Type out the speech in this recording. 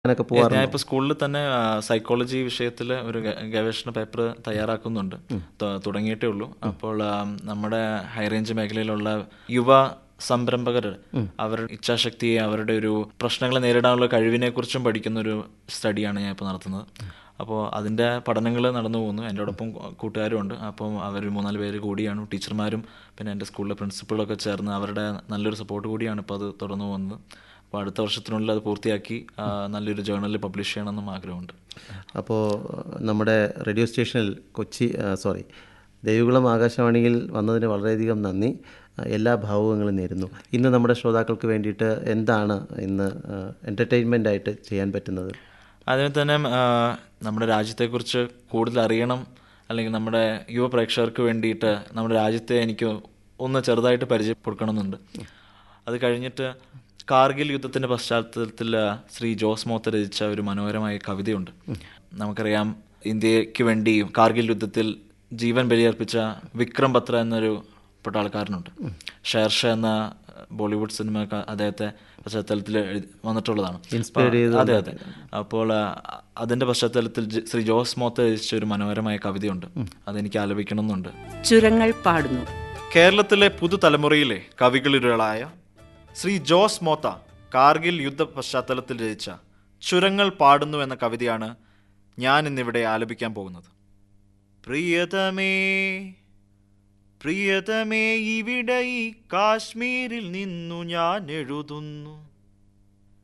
ഞാനൊക്കെ പോവാറുണ്ട് ഞാനിപ്പോൾ സ്കൂളിൽ തന്നെ സൈക്കോളജി വിഷയത്തിൽ ഒരു ഗ- ഗവേഷണ പേപ്പർ തയ്യാറാക്കുന്നുണ്ട് ത- തുടങ്ങിയിട്ടേ ഉള്ളൂ അപ്പോൾ ആ, നമ്മുടെ ഹൈറേഞ്ച് മേഖലയിലുള്ള യുവ സംരംഭകർ അവരുടെ ഇച്ഛാശക്തിയെ അവരുടെ ഒരു പ്രശ്നങ്ങളെ നേരിടാനുള്ള കഴിവിനെ കുറിച്ചും പഠിക്കുന്ന ഒരു സ്റ്റഡിയാണ് ഞാൻ ഇപ്പോൾ നടത്തുന്നത് അപ്പോൾ അതിൻ്റെ പഠനങ്ങൾ നടന്നു പോകുന്നു എന്നോടൊപ്പം കൂട്ടുകാരും ഉണ്ട് അപ്പം അവർ മൂന്നാല് പേര് കൂടിയാണ് ടീച്ചർമാരും പിന്നെ എൻ്റെ സ്കൂളിലെ പ്രിൻസിപ്പളൊക്കെ ചേർന്ന് അവരുടെ നല്ലൊരു സപ്പോർട്ട് കൂടിയാണ് ഇപ്പോൾ അത് തുടർന്നു പോകുന്നത് അപ്പോൾ അടുത്ത വർഷത്തിനുള്ളിൽ അത് പൂർത്തിയാക്കി ആ, നല്ലൊരു ജേർണലിൽ പബ്ലിഷ് ചെയ്യണമെന്നും ആഗ്രഹമുണ്ട് അപ്പോൾ നമ്മുടെ റേഡിയോ സ്റ്റേഷനിൽ കൊച്ചി സോറി ദേവികുളം ആകാശവാണിയിൽ വന്നതിന് വളരെയധികം നന്ദി ആ, എല്ലാ ഭാവുകങ്ങളും നേരുന്നു ഇന്ന് നമ്മുടെ ശ്രോതാക്കൾക്ക് വേണ്ടിയിട്ട് എന്താണ് ഇന്ന് എൻ്റർടൈൻമെൻ്റ് ആയിട്ട് ചെയ്യാൻ പറ്റുന്നത് അതിന് തന്നെ ആ, നമ്മുടെ രാജ്യത്തെക്കുറിച്ച് കൂടുതൽ അറിയണം അല്ലെങ്കിൽ നമ്മുടെ യുവ പ്രേക്ഷകർക്ക് വേണ്ടിയിട്ട് നമ്മുടെ രാജ്യത്തെ എനിക്ക് ഒന്ന് ചെറുതായിട്ട് പരിചയപ്പെടുക്കണമെന്നുണ്ട് അത് കഴിഞ്ഞിട്ട് കാർഗിൽ യുദ്ധത്തിൻ്റെ പശ്ചാത്തലത്തിൽ ആ, ശ്രീ ജോസ് മോത്ത രചിച്ച ഒരു മനോഹരമായ കവിതയുണ്ട് നമുക്കറിയാം ഇന്ത്യക്ക് വേണ്ടി കാർഗിൽ യുദ്ധത്തിൽ ജീവൻ ബലിയർപ്പിച്ച വിക്രം ബത്ര എന്നൊരു പട്ടാളക്കാരനുണ്ട് ഷെയർഷ എന്ന ബോളിവുഡ് സിനിമ ക- അദ്ദേഹത്തെ പശ്ചാത്തലത്തിൽ എഴുതി വന്നിട്ടുള്ളതാണ് Inspired ചെയ്ത് അതെ അതെ അപ്പോൾ ആ, അതിന്റെ പശ്ചാത്തലത്തിൽ ജ- ശ്രീ ജോസ് മോത്ത രചിച്ച ഒരു മനോഹരമായ കവിതയുണ്ട് അതെനിക്ക് ആലപിക്കണമെന്നുണ്ട് ചുരങ്ങൾ പാടുന്നു കേരളത്തിലെ പുതുതലമുറയിലെ കവികളിലൊരാളായ ശ്രീ ജോസ് മോത്ത കാർഗിൽ യുദ്ധ പശ്ചാത്തലത്തിൽ രചിച്ച ചുരങ്ങൾ പാടുന്നു എന്ന കവിതയാണ് ഞാൻ ഇന്നിവിടെ ആലപിക്കാൻ പോകുന്നത് പ്രിയതമേ പ്രിയതമേ ഇവിടെ ഈ കാശ്മീരിൽ നിന്നു ഞാൻ എഴുതുന്നു